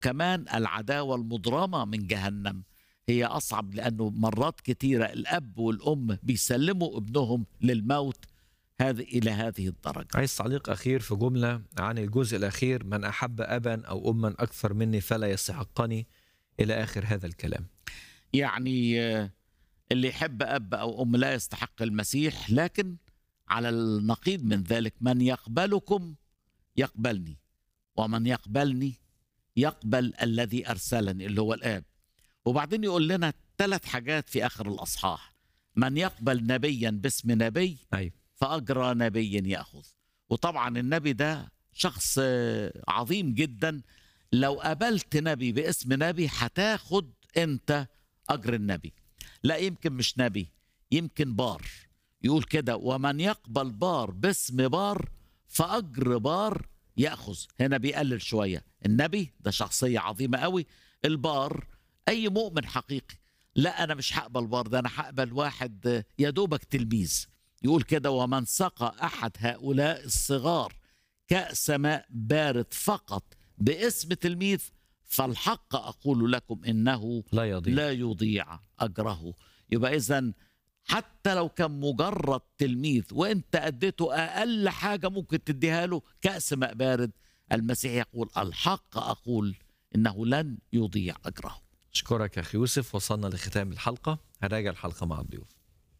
كمان العداوة المضرمة من جهنم هي أصعب لأنه مرات كتيرة الأب والأم بيسلموا ابنهم للموت هذه إلى هذه الدرجة عايز تعليق أخير في جملة عن الجزء الأخير من أحب أبا أو أما أكثر مني فلا يستحقني إلى آخر هذا الكلام يعني آه، اللي يحب أب أو أم لا يستحق المسيح لكن على النقيض من ذلك من يقبلكم يقبلني ومن يقبلني يقبل الذي أرسلني اللي هو الآب وبعدين يقول لنا ثلاث حاجات في آخر الأصحاح من يقبل نبيا باسم نبي أيوة. فأجرى نبي يأخذ وطبعا النبي ده شخص آه، عظيم جدا لو قابلت نبي باسم نبي هتاخد انت أجر النبي لا يمكن مش نبي يمكن بار يقول كده ومن يقبل بار باسم بار فأجر بار يأخذ هنا بيقلل شوية النبي ده شخصية عظيمة قوي البار أي مؤمن حقيقي لا أنا مش هقبل بار ده أنا هقبل واحد آه، يا دوبك تلميذ يقول كده ومن سقى أحد هؤلاء الصغار كأس ماء بارد فقط باسم تلميذ فالحق أقول لكم إنه لا يضيع لا يضيع أجره يبقى إذا حتى لو كان مجرد تلميذ وانت اديته اقل حاجه ممكن تديها له كاس ماء بارد المسيح يقول الحق اقول انه لن يضيع اجره أشكرك يا أخي يوسف وصلنا لختام الحلقة هراجع الحلقة مع الضيوف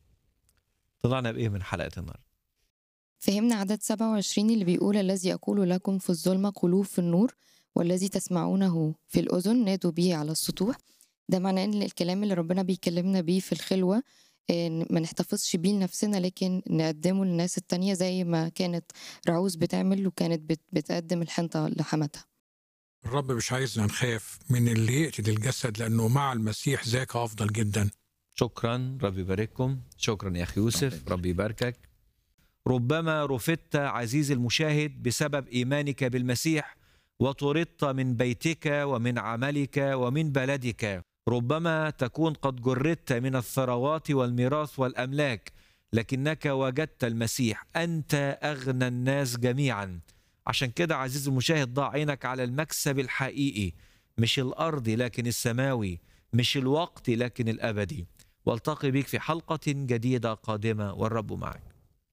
طلعنا بإيه من حلقة النهاردة فهمنا عدد 27 اللي بيقول الذي أقول لكم في الظلمة قلوب في النور والذي تسمعونه في الأذن نادوا به على السطوح ده معناه إن الكلام اللي ربنا بيكلمنا بيه في الخلوة إن ما نحتفظش بيه لنفسنا لكن نقدمه للناس التانية زي ما كانت رعوز بتعمل وكانت بت- بتقدم الحنطة لحماتها الرب مش عايزنا نخاف من اللي يقتل الجسد لأنه مع المسيح ذاك أفضل جدا شكرا ربي يبارككم شكرا يا أخي يوسف ربي يباركك ربما رفدت عزيزي المشاهد بسبب إيمانك بالمسيح وطردت من بيتك ومن عملك ومن بلدك ربما تكون قد جردت من الثروات والميراث والأملاك لكنك وجدت المسيح أنت أغنى الناس جميعا عشان كده عزيزي المشاهد ضع عينك على المكسب الحقيقي مش الأرضي لكن السماوي مش الوقت لكن الأبدي والتقي بك في حلقة جديدة قادمة والرب معك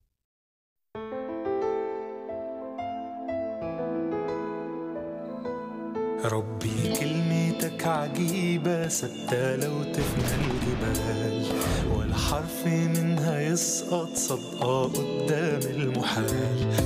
ربي كلمتك عجيبة ثابتة لو تفنى الجبال ولا حرف منها يسقط صدقة قدام المحال